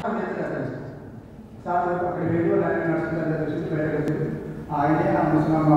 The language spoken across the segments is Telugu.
సార్ అక్కడ వెళ్ళి వాళ్ళు నడుచుకుంటారు దృష్టి పెట్టలేదు ఆయనే ఆ ముస్లిం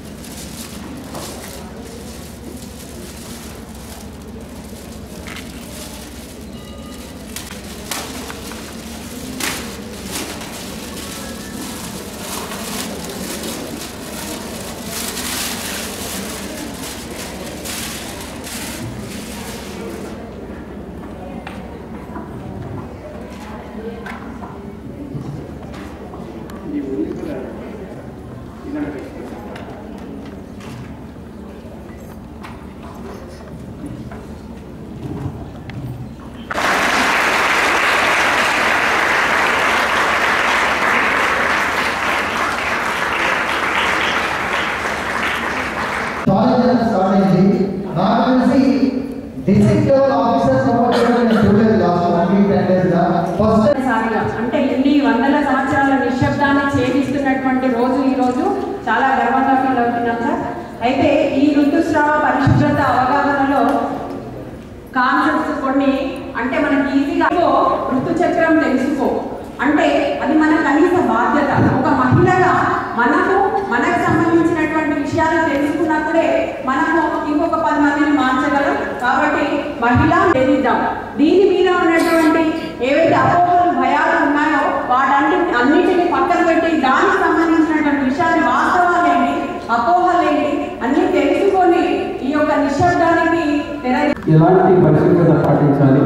కాలేజ్ స్టార్ట్ అయింది నాకు తెలిసి డిస్ట్రిక్ట్ లెవెల్ ఆఫీసర్స్ నేను చూడలేదు last one week ten days గా ఫస్ట్ సారిగా అంటే ఇన్ని వందల సంవత్సరాల నిశ్శబ్దాన్ని ఛేదిస్తున్నటువంటి రోజు ఈ రోజు చాలా గర్వంగా ఫీల్ అవుతున్నాం సార్ అయితే ఈ ఋతుస్రావ పరిశుభ్రత అవగాహనలో కాన్సెప్ట్స్ కొన్ని అంటే మనకి ఈజీగా ఋతుచక్రం తెలుసుకో అంటే అది మన కనీస బాధ్యత ఒక మహిళగా మనకు మనకు సంబంధించినటువంటి విషయాలు తెలుసుకున్నప్పుడే మనము ఇంకొక పది మందిని మార్చగలం కాబట్టి మహిళ ఎదిద్దాం దీని మీద ఉన్నటువంటి ఏవైతే అపోహలు భయాలు ఉన్నాయో వాటన్ని అన్నిటిని పక్కన పెట్టి దానికి సంబంధించినటువంటి విషయాలు వాస్తవాలేంటి అపోహలేంటి అన్ని తెలుసుకొని ఈ యొక్క నిశ్శబ్దానికి తెర ఎలాంటి పరిశుభ్రత పాటించాలి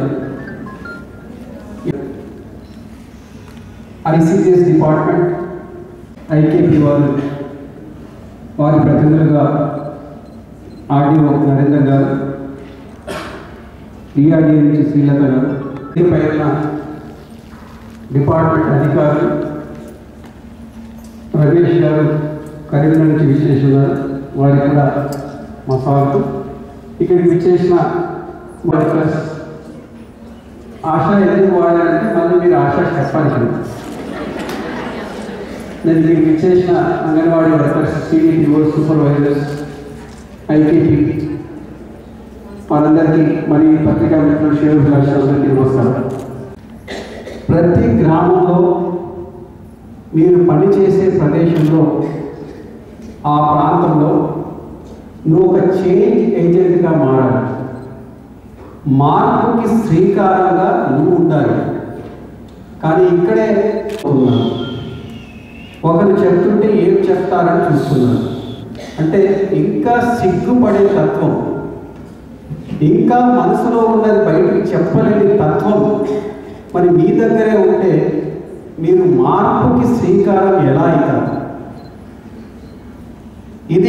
ఐసిసిఎస్ డిపార్ట్మెంట్ ఐకేపీ వారు వారి ప్రతినిధులుగా ఆర్డీఓ నరేంద్ర గారు ఈఆర్డీఏ నుంచి శ్రీలత గారు దీనిపైన డిపార్ట్మెంట్ అధికారులు రమేష్ గారు కరీంనగర్ నుంచి విశ్లేషణ గారు వారికి కూడా మా స్వాగతం ఇక్కడికి విచ్చేసిన వర్కర్స్ ఆశ ఎందుకు వాడాలంటే మళ్ళీ మీరు ఆశ చెప్పాలి ఇక్కడ. నేను ఇక్కడికి విచ్చేసిన anganwadi workers CDPO supervisors IKP వారందరికీ మరి పత్రికా మిత్రులు షేర్ అందరికీ నమస్కారం ప్రతి గ్రామంలో మీరు పనిచేసే ప్రదేశంలో ఆ ప్రాంతంలో నువ్వు ఒక చేంజ్ ఏజెంట్గా మారాలి మార్పుకి శ్రీకారంగా నువ్వు ఉండాలి కానీ ఇక్కడే ఉన్నాను ఒకరు చెప్తుంటే ఏం చెప్తారని చూస్తున్నాను అంటే ఇంకా సిగ్గుపడే తత్వం ఇంకా మనసులో ఉన్నది బయటికి చెప్పలేని తత్వం మరి మీ దగ్గరే ఉంటే మీరు మార్పుకి శ్రీకారం ఎలా అవుతారు ఇది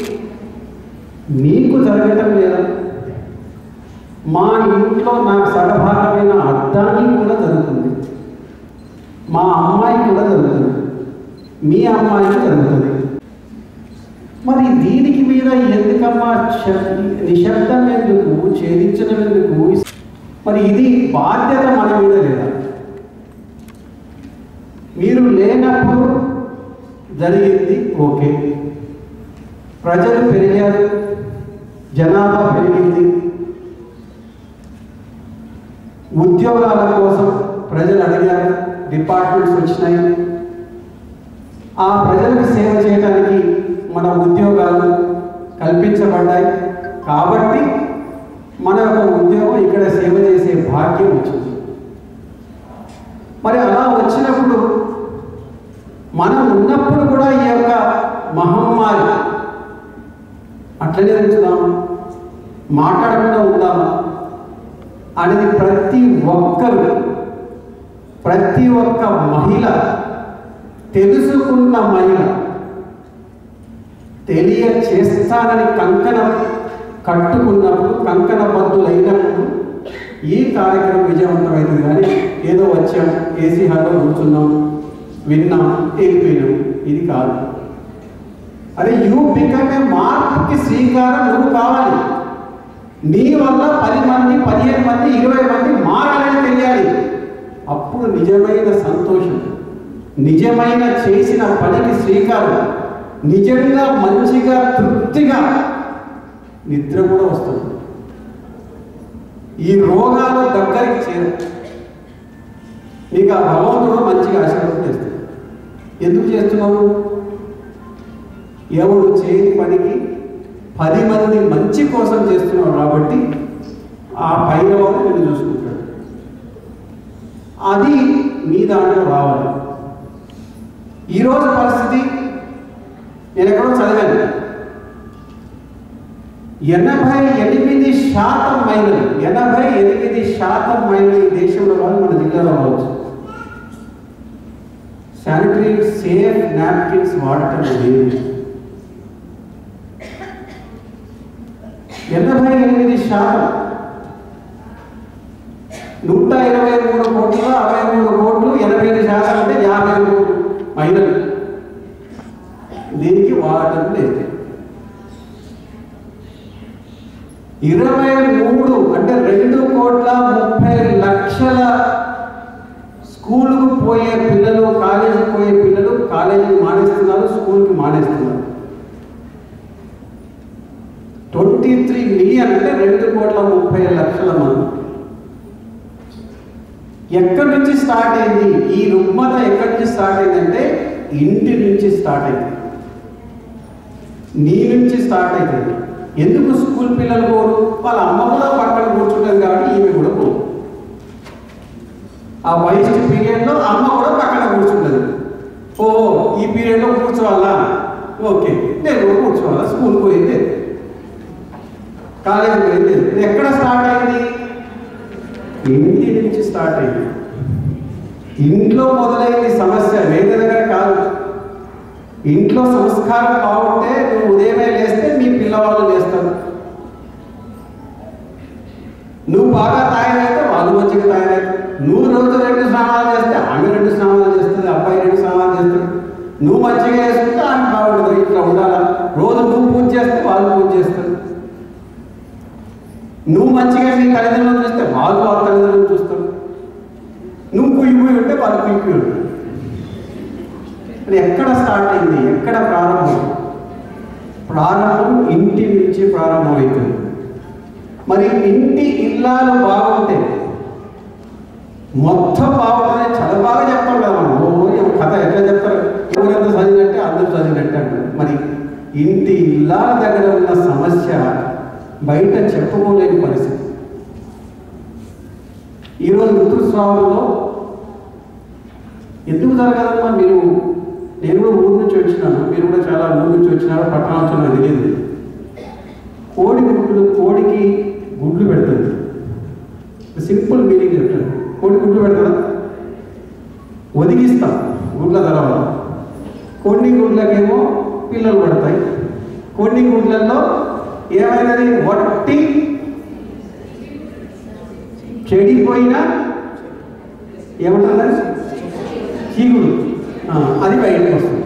మీకు జరగటం లేదా మా ఇంట్లో నాకు సగభాగమైన అర్థానికి కూడా జరుగుతుంది మా అమ్మాయి కూడా జరుగుతుంది మీ అమ్మాయికి జరుగుతుంది మరి దీనికి మీద ఎందుకమ్మా శబ్- నిశ్శబ్దం ఎందుకు ఛేదించడం ఎందుకు మరి ఇది బాధ్యత మన మీద లేదా మీరు లేనప్పుడు జరిగింది ఓకే ప్రజలు పెరిగారు జనాభా పెరిగింది ఉద్యోగాల కోసం ప్రజలు అడిగారు డిపార్ట్మెంట్స్ వచ్చినాయి ఆ ప్రజలకు సేవ చేయడానికి మన ఉద్యోగాలు కల్పించబడ్డాయి కాబట్టి మన యొక్క ఉద్యోగం ఇక్కడ సేవ చేసే భాగ్యం వచ్చింది మరి అలా వచ్చినప్పుడు మనం ఉన్నప్పుడు కూడా ఈ యొక్క మహమ్మారి అట్లనే ఉంచుదామా మాట్లాడకుండా ఉందామా అనేది ప్రతి ఒక్కరు ప్రతి ఒక్క మహిళ తెలుసుకున్న మహిళ తెలియ చేస్తానని కంకణం కట్టుకున్నప్పుడు కంకణ బద్దులైనప్పుడు ఈ కార్యక్రమం విజయవంతమైంది కానీ ఏదో వచ్చాం ఏసీ హాల్లో కూర్చున్నాం విన్నాం వెళ్ళిపోయినాం ఇది కాదు అదే యూ బికమ్ ఏ మార్పుకి శ్రీకారం నువ్వు కావాలి నీ వల్ల పది మంది పదిహేను మంది ఇరవై మంది మారాలని తెలియాలి అప్పుడు నిజమైన సంతోషం నిజమైన చేసిన పనికి శ్రీకారం నిజంగా మంచిగా తృప్తిగా నిద్ర కూడా వస్తుంది ఈ రోగాలు దగ్గరికి చేరు నీకు ఆ భగవంతుడు మంచిగా ఆశీర్వాదం చేస్తాడు ఎందుకు చేస్తున్నావు ఎవరు చేయని పనికి పది మంది మంచి కోసం చేస్తున్నావు కాబట్టి ఆ పైన వాడు నేను చూసుకుంటాడు అది మీ దాంట్లో రావాలి ఈరోజు పరిస్థితి నేను ఎక్కడో చదివాను ఎనభై ఎనిమిది శాతం మహిళలు ఎనభై ఎనిమిది శాతం మహిళలు ఈ దేశంలో వాళ్ళు మన జిల్లాలో అవ్వచ్చు శానిటరీ సేఫ్ నాప్కిన్స్ వాడటం లేదు ఎనభై ఎనిమిది శాతం నూట ఇరవై మూడు కోట్ల అరవై మూడు కోట్లు ఎనభై ఐదు శాతం అంటే యాభై మూడు మహిళలు దీనికి వాడటం లేదు ఇరవై మూడు అంటే రెండు కోట్ల ముప్పై లక్షల స్కూల్కు పోయే పిల్లలు కాలేజీకి పోయే పిల్లలు కాలేజీకి మానేస్తున్నారు స్కూల్కి మానేస్తున్నారు ట్వంటీ త్రీ మిలియన్ అంటే రెండు కోట్ల ముప్పై లక్షల మంది ఎక్కడి నుంచి స్టార్ట్ అయింది ఈ రుగ్మత ఎక్కడి నుంచి స్టార్ట్ అయిందంటే ఇంటి నుంచి స్టార్ట్ అయింది నీ నుంచి స్టార్ట్ అవుతుంది ఎందుకు స్కూల్ పిల్లలు పోరు వాళ్ళ అమ్మ కూడా పక్కన కూర్చుంటుంది కాబట్టి ఈమె కూడా పోరు ఆ వయసు పీరియడ్లో అమ్మ కూడా పక్కన కూర్చుంటుంది ఓ ఈ పీరియడ్లో కూర్చోవాలా ఓకే నేను కూడా కూర్చోవాలా స్కూల్ పోయింది కాలేజీ పోయింది ఇది ఎక్కడ స్టార్ట్ అయింది ఇంటి నుంచి స్టార్ట్ అయింది ఇంట్లో మొదలైంది సమస్య వేరే దగ్గర కాదు ఇంట్లో సంస్కారం బాగుంటే నువ్వు ఉదయమే లేస్తే మీ పిల్లవాళ్ళు లేస్తారు నువ్వు బాగా తయారైతే వాళ్ళు మంచిగా తయారవుతారు నువ్వు రోజు రెండు స్నానాలు చేస్తే ఆమె రెండు స్నానాలు చేస్తుంది అబ్బాయి రెండు స్నానాలు చేస్తాడు నువ్వు మంచిగా చేసుకుంటే ఆమె బాగుంటుంది ఇట్లా ఉండాలా రోజు నువ్వు పూజ చేస్తే వాళ్ళు పూజ చేస్తారు నువ్వు మంచిగా నీ తల్లిదండ్రులను చూస్తే వాళ్ళు వాళ్ళ తల్లిదండ్రులను చూస్తారు నువ్వు కుయ్యి కుయ్యి ఉంటే వాళ్ళు కుయ్యి కుయ్యి ఉంటారు అది ఎక్కడ స్టార్ట్ అయింది ఎక్కడ ప్రారంభం ప్రారంభం ఇంటి నుంచి ప్రారంభమవుతుంది మరి ఇంటి ఇల్లాలు బాగుంటే మొత్తం బాగుంటుంది చాలా బాగా చెప్తాం కదా మనం ఓ ఏం కథ ఎట్లా చెప్తారు ఎవరెంత చదివినట్టే అందరూ చదివినట్టే అంటారు మరి ఇంటి ఇల్లాల దగ్గర ఉన్న సమస్య బయట చెప్పుకోలేని పరిస్థితి ఈరోజు ఋతుస్రావంలో ఎందుకు జరగదమ్మా మీరు నేను కూడా ఊరు నుంచి వచ్చినాను మీరు కూడా చాలా ఊరు నుంచి వచ్చినారో పట్టణం వచ్చినారో తెలియదు కోడి గుడ్లు కోడికి గుడ్లు పెడుతుంది సింపుల్ మీనింగ్ చెప్తాను కోడి గుడ్లు పెడతారా ఒదిగిస్తాం గుడ్ల తర్వాత కొన్ని గుడ్లకేమో పిల్లలు పడతాయి కొన్ని గుడ్లలో ఏమైనది వట్టి చెడిపోయిన ఏమంటారు చీగుడు ఆ, అది బయటకు వస్తుంది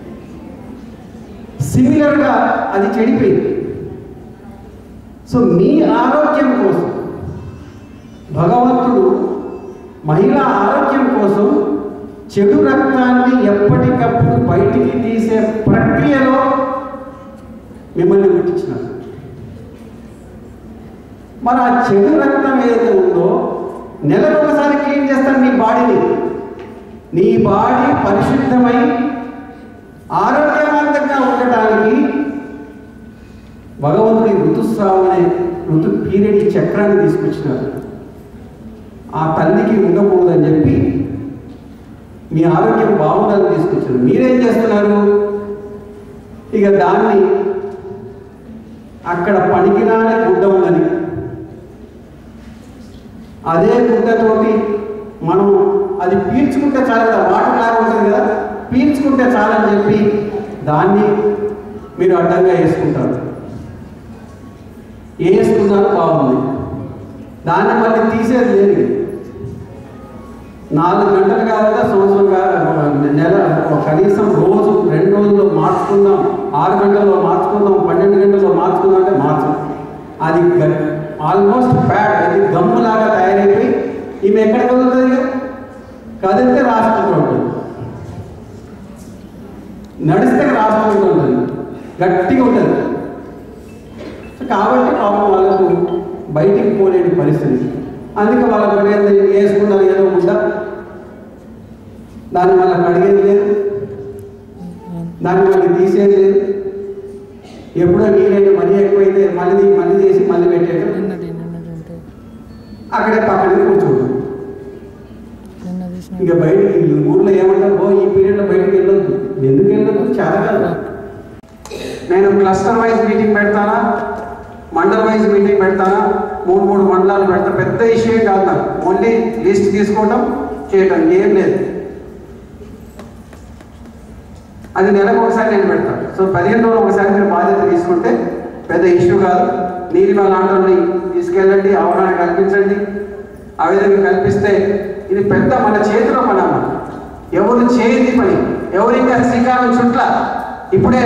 సిమిలర్గా అది చెడిపోయింది సో మీ ఆరోగ్యం కోసం భగవంతుడు మహిళా ఆరోగ్యం కోసం చెడు రక్తాన్ని ఎప్పటికప్పుడు బయటికి తీసే ప్రక్రియలో మిమ్మల్ని పుట్టించినారు మరి ఆ చెడు రక్తం ఏదైతే ఉందో నెలకు ఒకసారి క్లీన్ చేస్తాను నీ బాడీని నీ బాడీ పరిశుద్ధమై ఆరోగ్యవంతంగా ఉండటానికి భగవంతుడి ఋతుస్రావం అనే ఋతు పీరియడ్ చక్రాన్ని తీసుకొచ్చినారు ఆ తల్లికి ఉండకూడదని చెప్పి మీ ఆరోగ్యం బాగుండాలని తీసుకొచ్చారు మీరేం చేస్తున్నారు ఇక దాన్ని అక్కడ పనికిరాని గుడ్డ ఉందని అదే గుడ్డతోటి మనం అది పీల్చుకుంటే చాలు కదా వాటర్ లాగా ఉంటుంది కదా పీల్చుకుంటే చాలని చెప్పి దాన్ని మీరు అడ్డంగా వేసుకుంటారు వేసుకున్నారు బాగుంది దాన్ని మళ్ళీ తీసేది లేదు నాలుగు గంటలు కాదా సంవత్సరం కాదా నెల ఒక కనీసం రోజు రెండు రోజుల్లో మార్చుకుందాం ఆరు గంటల్లో మార్చుకుందాం పన్నెండు గంటల్లో మార్చుకుందాం అంటే మార్చం అది ఆల్మోస్ట్ ప్యాడ్ అది గమ్ములాగా తయారైపోయి ఈమె ఎక్కడ కదులుతుంది ఇక? కదిలితే రాసుకుంటూ ఉంటుంది నడిస్తే రాసుకుంటూ ఉంటుంది గట్టిగా ఉంటుంది సో కాబట్టి పాపం వాళ్ళకు బయటికి పోలేని పరిస్థితి అందుకే వాళ్ళ పని ఏంది వేసుకున్నారు ఏదో ఉండ దాన్ని మళ్ళీ కడిగేది లేదు దాన్ని మళ్ళీ తీసేది లేదు ఎప్పుడో నీళ్ళైతే మనీ ఎక్కువైతే మళ్ళీ మళ్ళీ చేసి మళ్ళీ పెట్టేయడం నిన్నటి నిన్నటి ఉంటే అక్కడే పక్కనే కూర్చుంటాం నిన్న తీసిన ఇక బయట ఈ ఊర్లో ఏమంటారు ఓ ఈ పీరియడ్లో బయటకు వెళ్ళొద్దు ఎందుకు వెళ్ళొద్దు చాలా కాదు నేను క్లస్టర్ వైజ్ మీటింగ్ పెడతానా మండల్ వైజ్ మీటింగ్ పెడతానా మూడు మూడు మండలాలు పెడతా పెద్ద ఇష్యూ ఏం కాదు నాకు ఓన్లీ లిస్ట్ తీసుకోవడం చేయటం ఏం లేదు అది నెలకు ఒకసారి నేను పెడతాను సో పదిహేను రోజులు ఒకసారి మీరు బాధ్యత తీసుకుంటే పెద్ద ఇష్యూ కాదు నీలిమ లాంటి తీసుకెళ్ళండి అవగాహన కల్పించండి ఆ విధంగా కల్పిస్తే ఇది పెద్ద మన చేతిలో పని అమ్మ ఎవరు చేయని పని ఎవరు ఇంకా శ్రీకారం చుట్ల ఇప్పుడే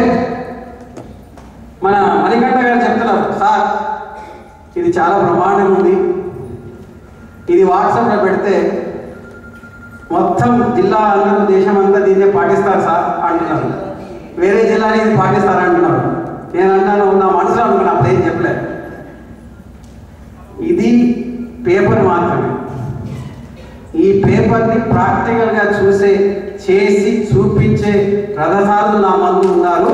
మన మణికంఠ గారు చెప్తున్నారు సార్ ఇది చాలా బ్రహ్మాండంగా ఉంది ఇది వాట్సాప్లో పెడితే మొత్తం జిల్లా అందరూ దేశం అంతా దీన్నే పాటిస్తారు సార్ అంటున్నారు వేరే జిల్లాని ఇది పాటిస్తారు అంటున్నారు నేను అన్నాను నా మనసులో అనుకున్నా అప్పుడు ఏం చెప్పలే ఇది పేపర్ మాత్రమే ఈ పేపర్ని ప్రాక్టికల్గా చూసే చేసి చూపించే రథసాలు నా మందు ఉన్నారు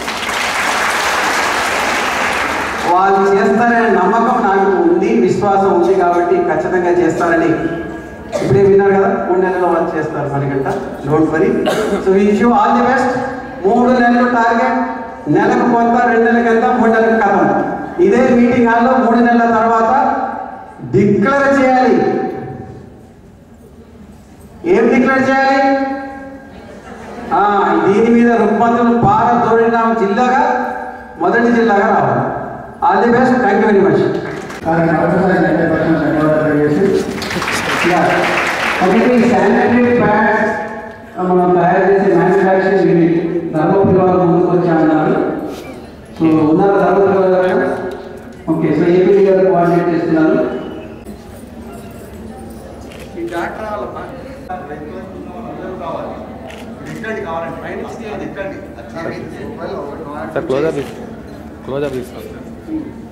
వాళ్ళు చేస్తారనే నమ్మకం నాకు ఉంది విశ్వాసం ఉంది కాబట్టి ఖచ్చితంగా చేస్తారని ఇప్పుడే విన్నారు కదా మూడు నెలల్లో వాళ్ళు చేస్తారు మనకంట don't worry so wish you all the best మూడు నెలలు టార్గెట్ నెలకు కొంత రెండు నెలలకు ఎంత మూడు నెలలకు కథం ఇదే మీటింగ్ హాల్లో మూడు నెలల తర్వాత డిక్లేర్ చేయాలి ఏం డిక్లేర్ చేయాలి ఆ, దీని మీద రుగ్మతులు పారదోడిన జిల్లాగా మొదటి జిల్లాగా రావాలి all the best thank you very much వారికి మరొకసారి డెబ్బై పర్సెంట్ ధన్యవాదాలు తెలియజేసి ఒకటి శానిటరీ ప్యాడ్స్ మనం తయారు చేసే మ్యానుఫ్యాక్చరింగ్ యూనిట్ ధర్మపురి వాళ్ళు ముందుకు వచ్చామన్నారు సో ఉన్నారు ధర్మపురి గారు ఓకే సో ఏపీ గారు కోఆర్డినేట్ చేస్తున్నారు సార్ క్లోజర్ తీసుకో క్లోజర్ తీసుకో